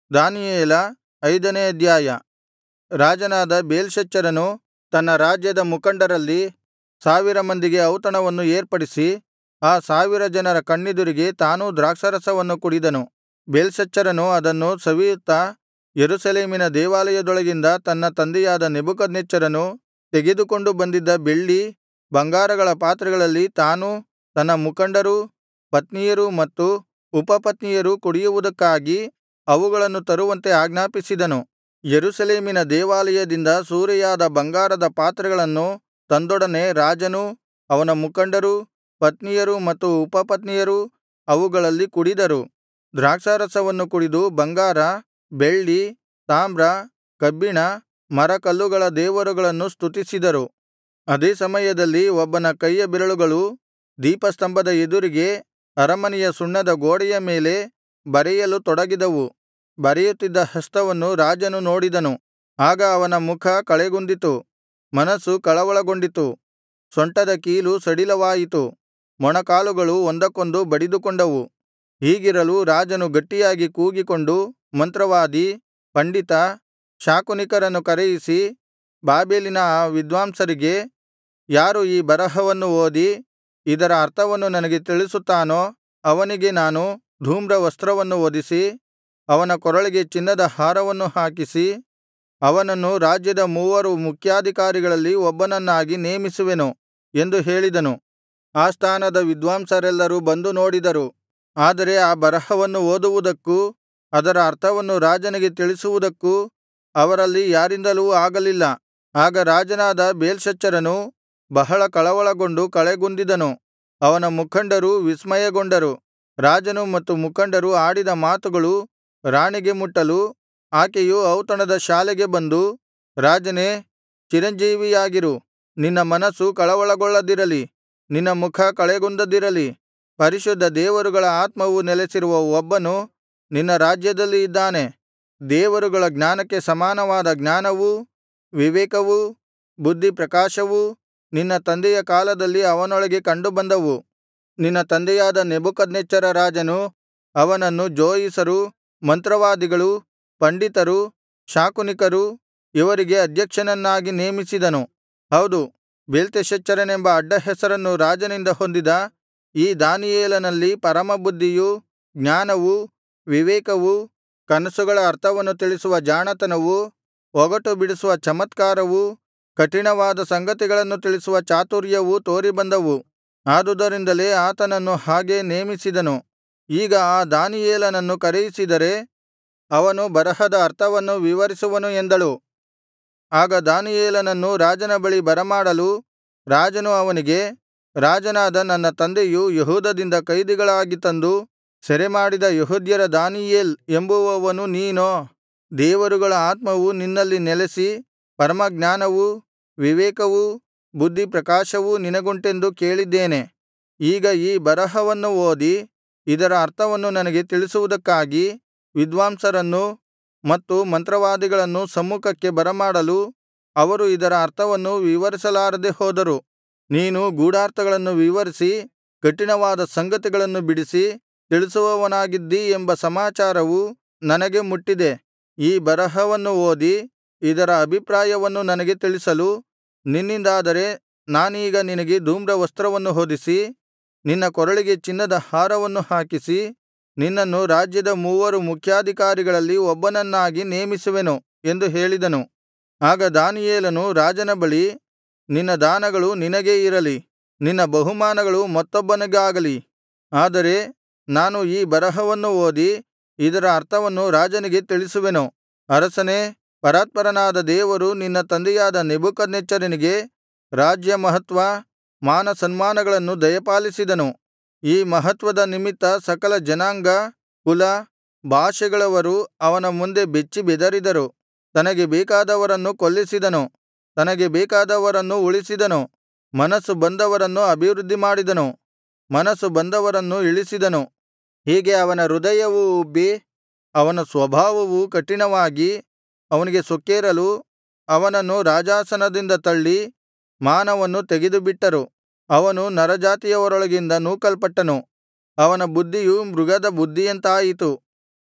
ದಾನಿಯೇಲ ಐದನೇ ಅಧ್ಯಾಯ ರಾಜನಾದ ಬೇಲ್ಶಚ್ಚರನು ತನ್ನ ರಾಜ್ಯದ ಮುಖಂಡರಲ್ಲಿ ಸಾವಿರ ಮಂದಿಗೆ ಔತಣವನ್ನು ಏರ್ಪಡಿಸಿ ಆ ಸಾವಿರ ಜನರ ಕಣ್ಣೆದುರಿಗೆ ತಾನೂ ದ್ರಾಕ್ಷಾರಸವನ್ನು ಕುಡಿದನು ಬೇಲ್ಶಚ್ಚರನು ಅದನ್ನು ಸವಿಯುತ್ತಾ ಯೆರೂಸಲೇಮಿನ ದೇವಾಲಯದೊಳಗಿಂದ ತನ್ನ ತಂದೆಯಾದ ನೆಬೂಕದ್ನೆಚ್ಚರನು ತೆಗೆದುಕೊಂಡು ಬಂದಿದ್ದ ಬೆಳ್ಳಿ ಬಂಗಾರಗಳ ಪಾತ್ರೆಗಳಲ್ಲಿ ತಾನೂ ತನ್ನ ಮುಖಂಡರೂ ಪತ್ನಿಯರೂ ಮತ್ತು ಉಪಪತ್ನಿಯರೂ ಕುಡಿಯುವುದಕ್ಕಾಗಿ ಅವುಗಳನ್ನು ತರುವಂತೆ ಆಜ್ಞಾಪಿಸಿದನು ಯೆರೂಸಲೇಮಿನ ದೇವಾಲಯದಿಂದ ಸೂರೆಯಾದ ಬಂಗಾರದ ಪಾತ್ರೆಗಳನ್ನು ತಂದೊಡನೆ ರಾಜನೂ ಅವನ ಮುಖಂಡರೂ ಪತ್ನಿಯರೂ ಮತ್ತು ಉಪಪತ್ನಿಯರೂ ಅವುಗಳಲ್ಲಿ ಕುಡಿದರು ದ್ರಾಕ್ಷಾರಸವನ್ನು ಕುಡಿದು ಬಂಗಾರ ಬೆಳ್ಳಿ ತಾಮ್ರ ಕಬ್ಬಿಣ ಮರಕಲ್ಲುಗಳ ದೇವರುಗಳನ್ನು ಸ್ತುತಿಸಿದರು ಅದೇ ಸಮಯದಲ್ಲಿ ಒಬ್ಬನ ಕೈಯ ಬೆರಳುಗಳು ದೀಪಸ್ತಂಭದ ಎದುರಿಗೆ ಅರಮನೆಯ ಸುಣ್ಣದ ಗೋಡೆಯ ಮೇಲೆ ಬರೆಯಲು ತೊಡಗಿದವು ಬರೆಯುತ್ತಿದ್ದ ಹಸ್ತವನ್ನು ರಾಜನು ನೋಡಿದನು ಆಗ ಅವನ ಮುಖ ಕಳೆಗುಂದಿತು ಮನಸ್ಸು ಕಳವಳಗೊಂಡಿತು ಸೊಂಟದ ಕೀಲು ಸಡಿಲವಾಯಿತು ಮೊಣಕಾಲುಗಳು ಒಂದಕ್ಕೊಂದು ಬಡಿದುಕೊಂಡವು ಹೀಗಿರಲು ರಾಜನು ಗಟ್ಟಿಯಾಗಿ ಕೂಗಿಕೊಂಡು ಮಂತ್ರವಾದಿ ಪಂಡಿತ ಶಾಕುನಿಕರನ್ನು ಕರೆಯಿಸಿ ಬಾಬೆಲಿನ ಆ ವಿದ್ವಾಂಸರಿಗೆ ಯಾರು ಈ ಬರಹವನ್ನು ಓದಿ ಇದರ ಅರ್ಥವನ್ನು ನನಗೆ ತಿಳಿಸುತ್ತಾನೋ ಅವನಿಗೆ ನಾನು ಧೂಮ್ರವಸ್ತ್ರವನ್ನು ಹೊದಿಸಿ ಅವನ ಕೊರಳಿಗೆ ಚಿನ್ನದ ಹಾರವನ್ನು ಹಾಕಿಸಿ ಅವನನ್ನು ರಾಜ್ಯದ ಮೂವರು ಮುಖ್ಯಾಧಿಕಾರಿಗಳಲ್ಲಿ ಒಬ್ಬನನ್ನಾಗಿ ನೇಮಿಸುವೆನು ಎಂದು ಹೇಳಿದನು ಆಸ್ಥಾನದ ವಿದ್ವಾಂಸರೆಲ್ಲರೂ ಬಂದು ನೋಡಿದರು ಆದರೆ ಆ ಬರಹವನ್ನು ಓದುವುದಕ್ಕೂ ಅದರ ಅರ್ಥವನ್ನು ರಾಜನಿಗೆ ತಿಳಿಸುವುದಕ್ಕೂ ಅವರಲ್ಲಿ ಯಾರಿಂದಲೂ ಆಗಲಿಲ್ಲ ಆಗ ರಾಜನಾದ ಬೇಲ್ಶಚ್ಚರನು ಬಹಳ ಕಳವಳಗೊಂಡು ಕಳೆಗುಂದಿದನು ಅವನ ಮುಖಂಡರೂ ವಿಸ್ಮಯಗೊಂಡರು ರಾಜನು ಮತ್ತು ಮುಖಂಡರು ಆಡಿದ ಮಾತುಗಳು ರಾಣಿಗೆ ಮುಟ್ಟಲು ಆಕೆಯು ಔತಣದ ಶಾಲೆಗೆ ಬಂದು ರಾಜನೇ ಚಿರಂಜೀವಿಯಾಗಿರು ನಿನ್ನ ಮನಸ್ಸು ಕಳವಳಗೊಳ್ಳದಿರಲಿ ನಿನ್ನ ಮುಖ ಕಳೆಗುಂದದಿರಲಿ ಪರಿಶುದ್ಧ ದೇವರುಗಳ ಆತ್ಮವು ನೆಲೆಸಿರುವ ಒಬ್ಬನು ನಿನ್ನ ರಾಜ್ಯದಲ್ಲಿ ಇದ್ದಾನೆ ದೇವರುಗಳ ಜ್ಞಾನಕ್ಕೆ ಸಮಾನವಾದ ಜ್ಞಾನವೂ ವಿವೇಕವೂ ಬುದ್ಧಿಪ್ರಕಾಶವೂ ನಿನ್ನ ತಂದೆಯ ಕಾಲದಲ್ಲಿ ಅವನೊಳಗೆ ಕಂಡುಬಂದವು ನಿನ್ನ ತಂದೆಯಾದ ನೆಬೂಕದ್ನೆಚ್ಚರ ರಾಜನು ಅವನನ್ನು ಜೋಯಿಸರು ಮಂತ್ರವಾದಿಗಳು ಪಂಡಿತರು ಶಾಕುನಿಕರು ಇವರಿಗೆ ಅಧ್ಯಕ್ಷನನ್ನಾಗಿ ನೇಮಿಸಿದನು ಹೌದು ಬೇಲ್ತೆಶಚ್ಚರನೆಂಬ ಅಡ್ಡಹೆಸರನ್ನು ರಾಜನಿಂದ ಹೊಂದಿದ ಈ ದಾನಿಯೇಲನಲ್ಲಿ ಪರಮಬುದ್ಧಿಯೂ ಜ್ಞಾನವೂ ವಿವೇಕವೂ ಕನಸುಗಳ ಅರ್ಥವನ್ನು ತಿಳಿಸುವ ಜಾಣತನವೂ ಒಗಟು ಬಿಡಿಸುವ ಚಮತ್ಕಾರವೂ ಕಠಿಣವಾದ ಸಂಗತಿಗಳನ್ನು ತಿಳಿಸುವ ಚಾತುರ್ಯವೂ ತೋರಿಬಂದವು ಆದುದರಿಂದಲೇ ಆತನನ್ನು ಹಾಗೆ ನೇಮಿಸಿದನು ಈಗ ಆ ದಾನಿಯೇಲನನ್ನು ಕರೆಯಿಸಿದರೆ ಅವನು ಬರಹದ ಅರ್ಥವನ್ನು ವಿವರಿಸುವನು ಎಂದಳು ಆಗ ದಾನಿಯೇಲನನ್ನು ರಾಜನ ಬಳಿ ಬರಮಾಡಲು ರಾಜನು ಅವನಿಗೆ ರಾಜನಾದ ನನ್ನ ತಂದೆಯು ಯೆಹೂದದಿಂದ ಕೈದಿಗಳಾಗಿ ತಂದು ಸೆರೆಮಾಡಿದ ಯೆಹೂದ್ಯರ ದಾನಿಯೇಲ್ ಎಂಬುವವನು ನೀನೋ ದೇವರುಗಳ ಆತ್ಮವು ನಿನ್ನಲ್ಲಿ ನೆಲೆಸಿ ಪರಮಜ್ಞಾನವೂ ವಿವೇಕವೂ ಬುದ್ಧಿಪ್ರಕಾಶವೂ ನಿನಗುಂಟೆಂದು ಕೇಳಿದ್ದೇನೆ ಈಗ ಈ ಬರಹವನ್ನು ಓದಿ ಇದರ ಅರ್ಥವನ್ನು ನನಗೆ ತಿಳಿಸುವುದಕ್ಕಾಗಿ ವಿದ್ವಾಂಸರನ್ನೂ ಮತ್ತು ಮಂತ್ರವಾದಿಗಳನ್ನೂ ಸಮ್ಮುಖಕ್ಕೆ ಬರಮಾಡಲು ಅವರು ಇದರ ಅರ್ಥವನ್ನು ವಿವರಿಸಲಾರದೆ ಹೋದರು ನೀನು ಗೂಢಾರ್ಥಗಳನ್ನು ವಿವರಿಸಿ ಕಠಿಣವಾದ ಸಂಗತಿಗಳನ್ನು ಬಿಡಿಸಿ ತಿಳಿಸುವವನಾಗಿದ್ದೀ ಎಂಬ ಸಮಾಚಾರವು ನನಗೆ ಮುಟ್ಟಿದೆ ಈ ಬರಹವನ್ನು ಓದಿ ಇದರ ಅಭಿಪ್ರಾಯವನ್ನು ನನಗೆ ತಿಳಿಸಲು ನಿನ್ನಿಂದಾದರೆ ನಾನೀಗ ನಿನಗೆ ಧೂಮ್ರವಸ್ತ್ರವನ್ನು ಹೊದಿಸಿ ನಿನ್ನ ಕೊರಳಿಗೆ ಚಿನ್ನದ ಹಾರವನ್ನು ಹಾಕಿಸಿ ನಿನ್ನನ್ನು ರಾಜ್ಯದ ಮೂವರು ಮುಖ್ಯಾಧಿಕಾರಿಗಳಲ್ಲಿ ಒಬ್ಬನನ್ನಾಗಿ ನೇಮಿಸುವೆನು ಎಂದು ಹೇಳಿದನು ಆಗ ದಾನಿಯೇಲನು ರಾಜನ ಬಳಿ ನಿನ್ನ ದಾನಗಳು ನಿನಗೇ ಇರಲಿ ನಿನ್ನ ಬಹುಮಾನಗಳು ಮತ್ತೊಬ್ಬನಿಗಾಗಲಿ ಆದರೆ ನಾನು ಈ ಬರಹವನ್ನು ಓದಿ ಇದರ ಅರ್ಥವನ್ನು ರಾಜನಿಗೆ ತಿಳಿಸುವೆನು ಅರಸನೇ ಪರಾತ್ಪರನಾದ ದೇವರು ನಿನ್ನ ತಂದೆಯಾದ ನೆಬೂಕದ್ನೆಚ್ಚರನಿಗೆ ರಾಜ್ಯ ಮಹತ್ವ ಮಾನಸನ್ಮಾನಗಳನ್ನು ದಯಪಾಲಿಸಿದನು ಈ ಮಹತ್ವದ ನಿಮಿತ್ತ ಸಕಲ ಜನಾಂಗ ಕುಲ ಭಾಷೆಗಳವರು ಅವನ ಮುಂದೆ ಬೆಚ್ಚಿ ಬೆದರಿದರು ತನಗೆ ಬೇಕಾದವರನ್ನು ಕೊಲ್ಲಿಸಿದನು ತನಗೆ ಬೇಕಾದವರನ್ನು ಉಳಿಸಿದನು ಮನಸ್ಸು ಬಂದವರನ್ನು ಅಭಿವೃದ್ಧಿಮಾಡಿದನು ಮನಸ್ಸು ಬಂದವರನ್ನು ಇಳಿಸಿದನು ಹೀಗೆ ಅವನ ಹೃದಯವು ಉಬ್ಬಿ ಅವನ ಸ್ವಭಾವವು ಕಠಿಣವಾಗಿ ಅವನಿಗೆ ಸೊಕ್ಕೇರಲು ಅವನನ್ನು ರಾಜಾಸನದಿಂದ ತಳ್ಳಿ ಮಾನವನ್ನು ತೆಗೆದುಬಿಟ್ಟರು ಅವನು ನರಜಾತಿಯವರೊಳಗಿಂದ ನೂಕಲ್ಪಟ್ಟನು ಅವನ ಬುದ್ಧಿಯು ಮೃಗದ ಬುದ್ಧಿಯಂತಾಯಿತು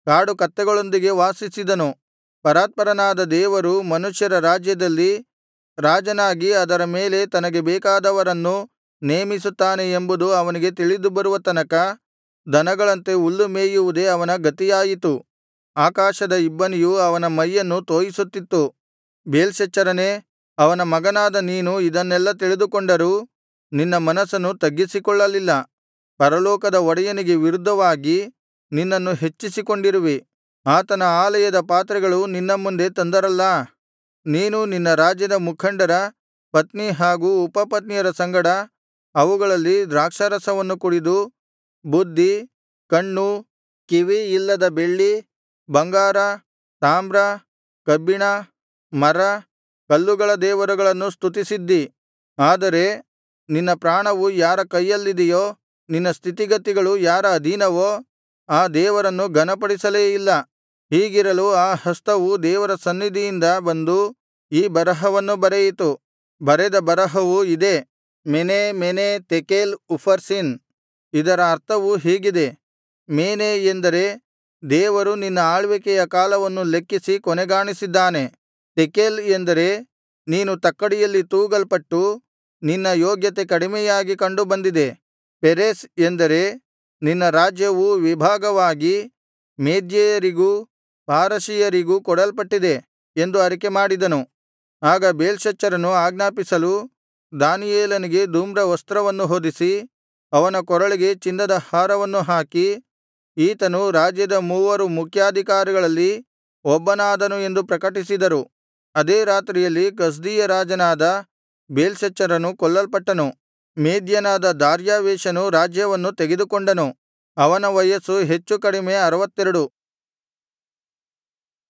ಕಾಡು ಕತ್ತೆಗಳೊಂದಿಗೆ ವಾಸಿಸಿದನು ಪರಾತ್ಪರನಾದ ದೇವರು ಮನುಷ್ಯರ ರಾಜ್ಯದಲ್ಲಿ ರಾಜನಾಗಿ ಅದರ ಮೇಲೆ ತನಗೆ ಬೇಕಾದವರನ್ನು ನೇಮಿಸುತ್ತಾನೆ ಎಂಬುದು ಅವನಿಗೆ ತಿಳಿದುಬರುವ ತನಕ ದನಗಳಂತೆ ಹುಲ್ಲು ಮೇಯುವುದೇ ಅವನ ಗತಿಯಾಯಿತು ಆಕಾಶದ ಇಬ್ಬನಿಯು ಅವನ ಮೈಯನ್ನು ತೋಯಿಸುತ್ತಿತ್ತು ಬೇಲ್ಶಚ್ಚರನೇ ಅವನ ಮಗನಾದ ನೀನು ಇದನ್ನೆಲ್ಲಾ ತಿಳಿದುಕೊಂಡರೂ ನಿನ್ನ ಮನಸ್ಸನ್ನು ತಗ್ಗಿಸಿಕೊಳ್ಳಲಿಲ್ಲ ಪರಲೋಕದ ಒಡೆಯನಿಗೆ ವಿರುದ್ಧವಾಗಿ ನಿನ್ನನ್ನು ಹೆಚ್ಚಿಸಿಕೊಂಡಿರುವಿ ಆತನ ಆಲಯದ ಪಾತ್ರೆಗಳು ನಿನ್ನ ಮುಂದೆ ತಂದರಲ್ಲಾ ನೀನು ನಿನ್ನ ರಾಜ್ಯದ ಮುಖಂಡರ ಪತ್ನಿ ಹಾಗೂ ಉಪಪತ್ನಿಯರ ಸಂಗಡ ಅವುಗಳಲ್ಲಿ ದ್ರಾಕ್ಷಾರಸವನ್ನು ಕುಡಿದು ಬುದ್ಧಿ ಕಣ್ಣು ಕಿವಿ ಇಲ್ಲದ ಬೆಳ್ಳಿ ಬಂಗಾರ ತಾಮ್ರ ಕಬ್ಬಿಣ ಮರ ಕಲ್ಲುಗಳ ದೇವರುಗಳನ್ನು ಸ್ತುತಿಸಿದ್ದಿ ಆದರೆ ನಿನ್ನ ಪ್ರಾಣವು ಯಾರ ಕೈಯಲ್ಲಿದೆಯೋ ನಿನ್ನ ಸ್ಥಿತಿಗತಿಗಳು ಯಾರ ಅಧೀನವೋ ಆ ದೇವರನ್ನು ಘನಪಡಿಸಲೇ ಇಲ್ಲ ಹೀಗಿರಲು ಆ ಹಸ್ತವು ದೇವರ ಸನ್ನಿಧಿಯಿಂದ ಬಂದು ಈ ಬರಹವನ್ನು ಬರೆಯಿತು ಬರೆದ ಬರಹವು ಇದೇ ಮೆನೇ ಮೆನೇ ತೆಕೇಲ್ ಉಫರ್ಸಿನ್ ಇದರ ಅರ್ಥವು ಹೀಗಿದೆ ಮೇನೆ ಎಂದರೆ ದೇವರು ನಿನ್ನ ಆಳ್ವಿಕೆಯ ಕಾಲವನ್ನು ಲೆಕ್ಕಿಸಿ ಕೊನೆಗಾಣಿಸಿದ್ದಾನೆ ತೆಕೇಲ್ ಎಂದರೆ ನೀನು ತಕ್ಕಡಿಯಲ್ಲಿ ತೂಗಲ್ಪಟ್ಟು ನಿನ್ನ ಯೋಗ್ಯತೆ ಕಡಿಮೆಯಾಗಿ ಕಂಡುಬಂದಿದೆ ಪೆರೆಸ್ ಎಂದರೆ ನಿನ್ನ ರಾಜ್ಯವು ವಿಭಾಗವಾಗಿ ಮೇದ್ಯರಿಗೂ ಪಾರಸಿಯರಿಗೂ ಕೊಡಲ್ಪಟ್ಟಿದೆ ಎಂದು ಅರಿಕೆಮಾಡಿದನು ಆಗ ಬೇಲ್ಶಚ್ಚರನು ಆಜ್ಞಾಪಿಸಲು ದಾನಿಯೇಲನಿಗೆ ಧೂಮ್ರವಸ್ತ್ರವನ್ನು ಹೊದಿಸಿ ಅವನ ಕೊರಳಿಗೆ ಚಿನ್ನದ ಹಾರವನ್ನು ಹಾಕಿ ಈತನು ರಾಜ್ಯದ ಮೂವರು ಮುಖ್ಯಾಧಿಕಾರಿಗಳಲ್ಲಿ ಒಬ್ಬನಾದನು ಎಂದು ಪ್ರಕಟಿಸಿದರು ಅದೇ ರಾತ್ರಿಯಲ್ಲಿ ಕಸ್ದೀಯ ರಾಜನಾದ ಬೇಲ್ಶಚ್ಚರನು ಕೊಲ್ಲಲ್ಪಟ್ಟನು ಮೇದ್ಯನಾದ ದಾರ್ಯಾವೆಷನು ರಾಜ್ಯವನ್ನು ತೆಗೆದುಕೊಂಡನು ಅವನ ವಯಸ್ಸು ಹೆಚ್ಚು ಕಡಿಮೆ ಅರವತ್ತೆರಡು